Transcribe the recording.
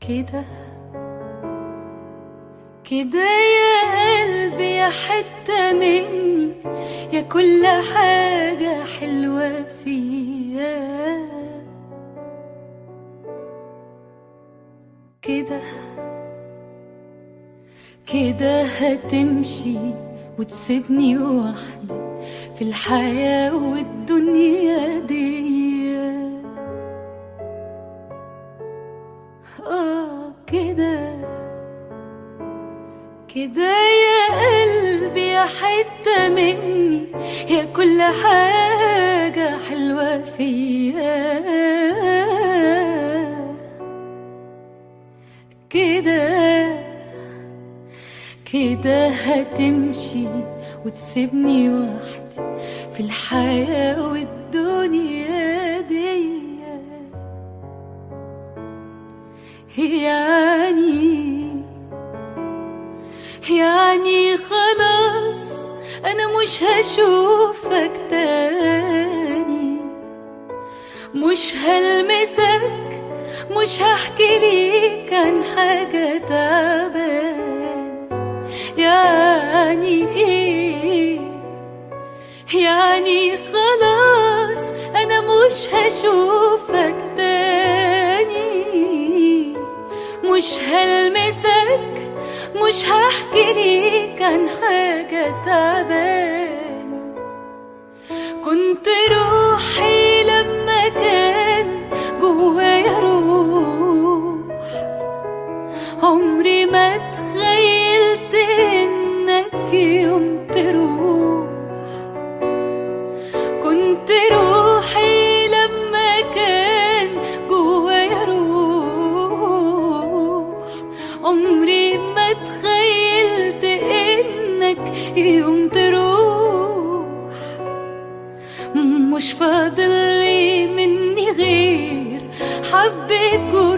كده كده يا قلبي يا حتة مني يا كل حاجة حلوة فيا كده كده هتمشي وتسيبني وحدي في الحياة والدنيا دي اه كده كده يا قلبي يا حتة مني يا كل حاجة حلوة فيا كده كده هتمشي وتسيبني وحدي في الحياة والدنيا دي يعني يعني خلاص انا مش هشوفك تاني مش هلمسك مش هحكي ليك عن حاجة تعبان يعني ايه يعني خلاص انا مش هشوفك تاني مش هلمسك مش هحكي ليك عن حاجة تعبان كنت روحي لما كان جوايا روح عمري ما تخيلت انك يوم تروح كنت روحي لما كان جوايا روح عمري ما تخيلت انك يوم تروح مش فاضل لي مني غير حبة جوايا